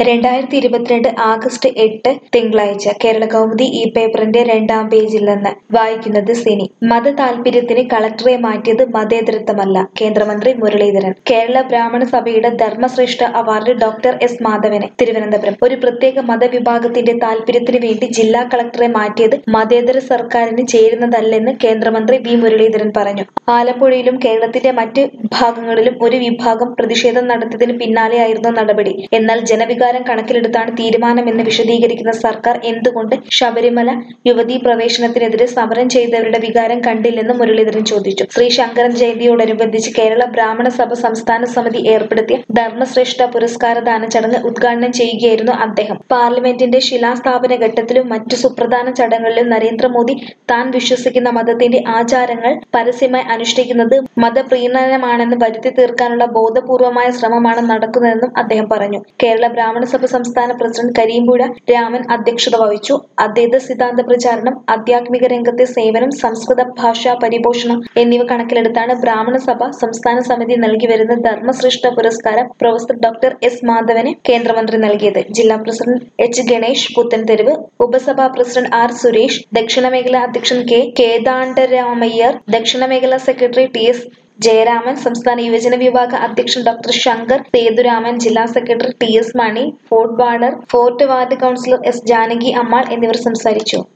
രണ്ടായിരത്തി ഇരുപത്തിരണ്ട് ആഗസ്റ്റ് എട്ട് തിങ്കളാഴ്ച കേരള കൗമുദി ഈ പേപ്പറിന്റെ രണ്ടാം പേജിൽ നിന്ന് വായിക്കുന്നത് സിനി മത താൽപര്യത്തിന് കളക്ടറെ മാറ്റിയത് മതേതരത്വമല്ല കേന്ദ്രമന്ത്രി മുരളീധരൻ കേരള ബ്രാഹ്മണ സഭയുടെ ധർമ്മശ്രേഷ്ഠ അവാർഡ് ഡോക്ടർ എസ് മാധവന് തിരുവനന്തപുരം ഒരു പ്രത്യേക മതവിഭാഗത്തിന്റെ താൽപര്യത്തിന് വേണ്ടി ജില്ലാ കളക്ടറെ മാറ്റിയത് മതേതര സർക്കാരിന് ചേരുന്നതല്ലെന്ന് കേന്ദ്രമന്ത്രി വി മുരളീധരൻ പറഞ്ഞു ആലപ്പുഴയിലും കേരളത്തിന്റെ മറ്റ് ഭാഗങ്ങളിലും ഒരു വിഭാഗം പ്രതിഷേധം നടത്തിയതിന് പിന്നാലെയായിരുന്നു നടപടി എന്നാൽ ജനവികാരം കണക്കിലെടുത്താണ് തീരുമാനമെന്ന് വിശദീകരിക്കുന്ന സർക്കാർ എന്തുകൊണ്ട് ശബരിമല യുവതീ പ്രവേശനത്തിനെതിരെ സമരം ചെയ്തവരുടെ വികാരം കണ്ടില്ലെന്ന് മുരളീധരൻ ചോദിച്ചു ശ്രീ ശങ്കരൻ ജയന്തിയോടനുബന്ധിച്ച് കേരള ബ്രാഹ്മണ സഭ സംസ്ഥാന സമിതി ഏർപ്പെടുത്തിയ ധർമ്മശ്രേഷ്ഠ പുരസ്കാരദാന ചടങ്ങ് ഉദ്ഘാടനം ചെയ്യുകയായിരുന്നു അദ്ദേഹം പാർലമെന്റിന്റെ ശിലാസ്ഥാപന ഘട്ടത്തിലും മറ്റു സുപ്രധാന ചടങ്ങുകളിലും നരേന്ദ്രമോദി താൻ വിശ്വസിക്കുന്ന മതത്തിന്റെ ആചാരങ്ങൾ പരസ്യമായി അനുഷ്ഠിക്കുന്നത് മതപ്രീണനമാണെന്ന് വരുത്തി തീർക്കാനുള്ള ബോധപൂർവമായ ശ്രമമാണ് നടക്കുന്നതെന്നും അദ്ദേഹം പറഞ്ഞു കേരള ബ്രാഹ്മണ സഭ സംസ്ഥാന പ്രസിഡന്റ് കരീമ്പുഴ രാമൻ അധ്യക്ഷത വഹിച്ചു അദ്വൈത സിദ്ധാന്ത പ്രചാരണം ആധ്യാത്മിക രംഗത്തെ സേവനം സംസ്കൃത ഭാഷാ പരിപോഷണം എന്നിവ കണക്കിലെടുത്താണ് ബ്രാഹ്മണ സഭ സംസ്ഥാന സമിതി നൽകി വരുന്ന ധർമ്മശ്രേഷ്ഠ പുരസ്കാരം പ്രൊഫസർ ഡോക്ടർ എസ് മാധവന് കേന്ദ്രമന്ത്രി നൽകിയത് ജില്ലാ പ്രസിഡന്റ് എച്ച് ഗണേഷ് പുത്തൻതെരുവ് ഉപസഭാ പ്രസിഡന്റ് ആർ സുരേഷ് ദക്ഷിണ മേഖല അധ്യക്ഷൻ കെ കേദാണ്ഡരാമയ്യർ ദക്ഷിണ മേഖല സെക്രട്ടറി ടി എസ് ജയരാമൻ സംസ്ഥാന യുവജന വിഭാഗ അധ്യക്ഷൻ ഡോക്ടർ ശങ്കർ സേതുരാമൻ ജില്ലാ secretary T S Mani fort warder fort ward councillor S Janaki Ammal എന്നിവർ സംസാരിച്ചു